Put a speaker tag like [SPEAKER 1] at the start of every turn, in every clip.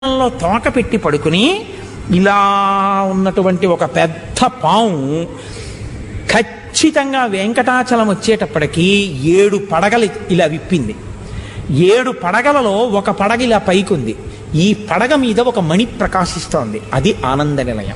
[SPEAKER 1] లో తోక పెట్టి పడుకుని ఇలా ఉన్నటువంటి ఒక పెద్ద పాము ఖచ్చితంగా వెంకటాచలం వచ్చేటప్పటికి ఏడు పడగలు ఇలా విప్పింది ఏడు పడగలలో ఒక పడగ ఇలా పైకుంది ఈ పడగ మీద ఒక మణి ప్రకాశిస్తోంది అది ఆనంద నిలయం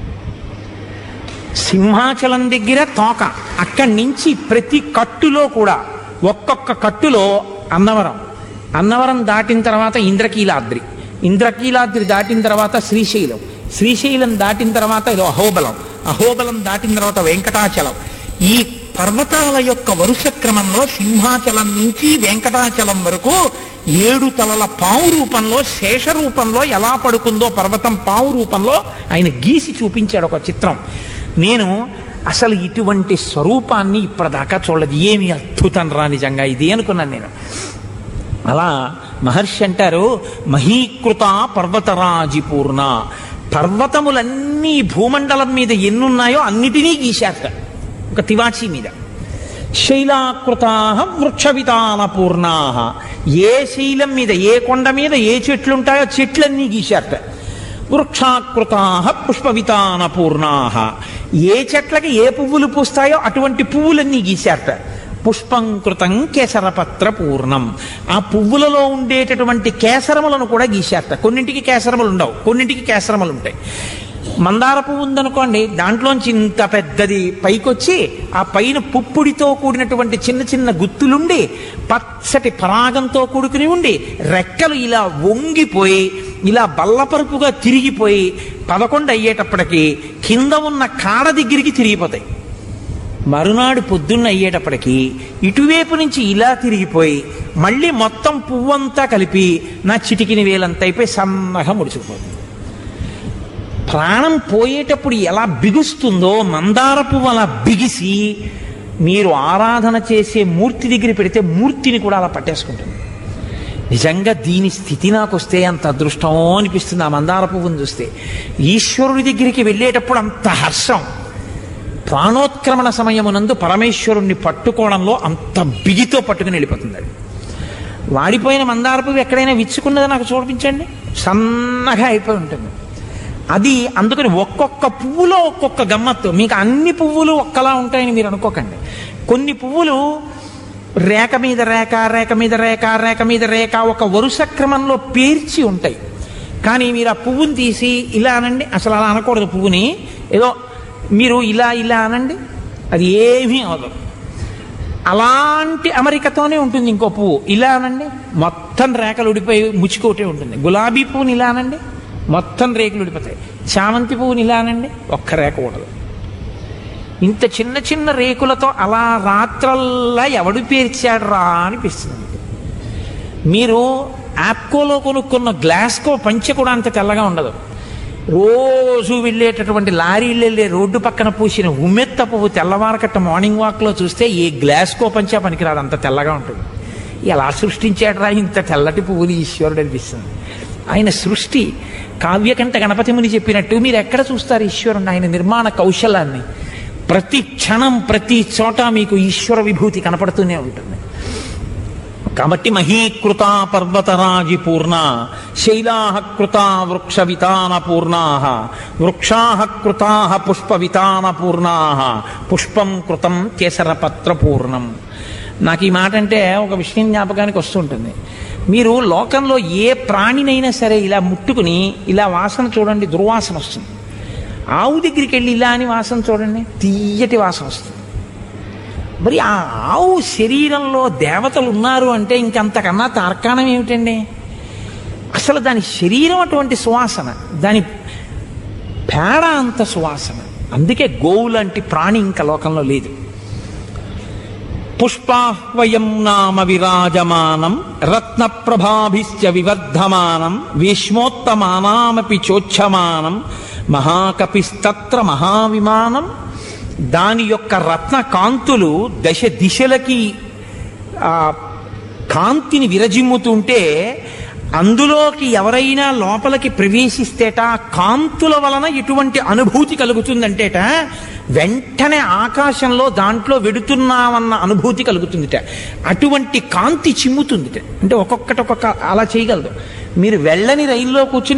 [SPEAKER 1] సింహాచలం దగ్గర తోక అక్కడి నుంచి ప్రతి కట్టులో కూడా ఒక్కొక్క కట్టులో అన్నవరం అన్నవరం దాటిన తర్వాత ఇంద్రకీలాద్రి ఇంద్రకీలాద్రి దాటిన తర్వాత శ్రీశైలం శ్రీశైలం దాటిన తర్వాత ఇదో అహోబలం అహోబలం దాటిన తర్వాత వెంకటాచలం ఈ పర్వతాల యొక్క వరుస క్రమంలో సింహాచలం నుంచి వెంకటాచలం వరకు ఏడు తలల పావు రూపంలో శేష రూపంలో ఎలా పడుకుందో పర్వతం పావు రూపంలో ఆయన గీసి చూపించాడు ఒక చిత్రం నేను అసలు ఇటువంటి స్వరూపాన్ని ఇప్పటిదాకా చూడలేదు ఏమి అద్భుతం రా నిజంగా ఇది అనుకున్నాను నేను అలా మహర్షి అంటారు మహీకృత పర్వతరాజి పూర్ణ పర్వతములన్నీ భూమండలం మీద ఎన్నున్నాయో అన్నిటినీ గీశారట ఒక తివాచి మీద శైలాకృతా వృక్షవితాన పూర్ణా ఏ శైలం మీద ఏ కొండ మీద ఏ చెట్లు ఉంటాయో చెట్లన్నీ గీశారట వృక్షాకృతా పుష్పవితాన పూర్ణా ఏ చెట్లకి ఏ పువ్వులు పూస్తాయో అటువంటి పువ్వులన్నీ గీశారట పుష్పం కృతం కేసరపత్ర పూర్ణం ఆ పువ్వులలో ఉండేటటువంటి కేసరములను కూడా గీశారట కొన్నింటికి కేసరములు ఉండవు కొన్నింటికి కేసరములు ఉంటాయి మందార పువ్వు ఉందనుకోండి దాంట్లోంచి ఇంత పెద్దది పైకొచ్చి ఆ పైన పుప్పుడితో కూడినటువంటి చిన్న చిన్న గుత్తులుండి పచ్చటి పరాగంతో కూడుకుని ఉండి రెక్కలు ఇలా వంగిపోయి ఇలా బల్లపరుపుగా తిరిగిపోయి పదకొండు అయ్యేటప్పటికి కింద ఉన్న కాడ దగ్గరికి తిరిగిపోతాయి మరునాడు పొద్దున్న అయ్యేటప్పటికి ఇటువైపు నుంచి ఇలా తిరిగిపోయి మళ్ళీ మొత్తం పువ్వంతా కలిపి నా చిటికిని వేలంత అయిపోయి సన్నగా ముడుచుకుపోతుంది ప్రాణం పోయేటప్పుడు ఎలా బిగుస్తుందో మందార పువ్వు అలా బిగిసి మీరు ఆరాధన చేసే మూర్తి దగ్గర పెడితే మూర్తిని కూడా అలా పట్టేసుకుంటుంది నిజంగా దీని స్థితి నాకు వస్తే అంత అదృష్టమో అనిపిస్తుంది ఆ మందార పువ్వుని చూస్తే ఈశ్వరుడి దగ్గరికి వెళ్ళేటప్పుడు అంత హర్షం ప్రాణోత్క్రమణ సమయమునందు పరమేశ్వరుణ్ణి పట్టుకోవడంలో అంత బిగితో పట్టుకుని వెళ్ళిపోతుంది అది వాడిపోయిన మందార పువ్వు ఎక్కడైనా విచ్చుకున్నదో నాకు చూపించండి సన్నగా అయిపోయి ఉంటుంది అది అందుకని ఒక్కొక్క పువ్వులో ఒక్కొక్క గమ్మత్తు మీకు అన్ని పువ్వులు ఒక్కలా ఉంటాయని మీరు అనుకోకండి కొన్ని పువ్వులు రేఖ మీద రేఖ రేఖ మీద రేఖ రేఖ మీద రేఖ ఒక వరుస క్రమంలో పేర్చి ఉంటాయి కానీ మీరు ఆ పువ్వుని తీసి ఇలా అనండి అసలు అలా అనకూడదు పువ్వుని ఏదో మీరు ఇలా ఇలా అనండి అది ఏమీ అవదు అలాంటి అమరికతోనే ఉంటుంది ఇంకో పువ్వు ఇలా అనండి మొత్తం రేఖలు ఉడిపోయి ముచ్చుకోటే ఉంటుంది గులాబీ పువ్వుని ఇలా అనండి మొత్తం రేకులు ఉడిపోతాయి చామంతి పువ్వుని ఇలా అనండి ఒక్క రేఖ ఉండదు ఇంత చిన్న చిన్న రేకులతో అలా రాత్రల్లా ఎవడు పేర్చాడు రా అనిపిస్తుంది మీరు యాప్కోలో కొనుక్కున్న గ్లాస్కో పంచె కూడా అంత తెల్లగా ఉండదు రోజు వెళ్ళేటటువంటి లారీలు వెళ్ళే రోడ్డు పక్కన పూసిన ఉమ్మెత్త పువ్వు తెల్లవారకట్ట మార్నింగ్ వాక్లో చూస్తే ఏ గ్లాస్కో పంచా పనికిరాదు అంత తెల్లగా ఉంటుంది ఎలా సృష్టించాడు రా ఇంత తెల్లటి పువ్వుని ఈశ్వరుడు అనిపిస్తుంది ఆయన సృష్టి కావ్యకంఠ గణపతి ముని చెప్పినట్టు మీరు ఎక్కడ చూస్తారు ఈశ్వరుని ఆయన నిర్మాణ కౌశలాన్ని ప్రతి క్షణం ప్రతి చోట మీకు ఈశ్వర విభూతి కనపడుతూనే ఉంటుంది కాబట్టి మహీకృత పర్వతరాజి పూర్ణ శైలా కృత వృక్ష వితాన పూర్ణా వృక్షా కృతా పుష్ప వితాన పూర్ణా పుష్పం కృతం కేసరపత్ర పూర్ణం నాకు ఈ మాట అంటే ఒక విషయం జ్ఞాపకానికి వస్తుంటుంది మీరు లోకంలో ఏ ప్రాణినైనా సరే ఇలా ముట్టుకుని ఇలా వాసన చూడండి దుర్వాసన వస్తుంది ఆవు దగ్గరికి వెళ్ళి ఇలా అని వాసన చూడండి తీయటి వాసన వస్తుంది మరి ఆ ఆవు శరీరంలో దేవతలు ఉన్నారు అంటే ఇంకంతకన్నా తార్కాణం ఏమిటండి అసలు దాని శరీరం అటువంటి సువాసన దాని పేడ అంత సువాసన అందుకే గోవు లాంటి ప్రాణి ఇంకా లోకంలో లేదు పుష్పాహ్వయం నామ విరాజమానం రత్న ప్రభాభిశ్చ వివర్ధమానం భీష్మోత్తమానామపి చోచ్యమానం మహాకపిస్తత్ర మహావిమానం దాని యొక్క రత్న కాంతులు దశ దిశలకి ఆ కాంతిని విరజిమ్ముతుంటే అందులోకి ఎవరైనా లోపలికి ప్రవేశిస్తేట ఆ కాంతుల వలన ఎటువంటి అనుభూతి కలుగుతుందంటేట వెంటనే ఆకాశంలో దాంట్లో వెడుతున్నామన్న అనుభూతి కలుగుతుందిట అటువంటి కాంతి చిమ్ముతుందిట అంటే ఒక్కొక్కటి ఒక్కొక్క అలా చేయగలదు మీరు వెళ్ళని రైల్లో కూర్చుని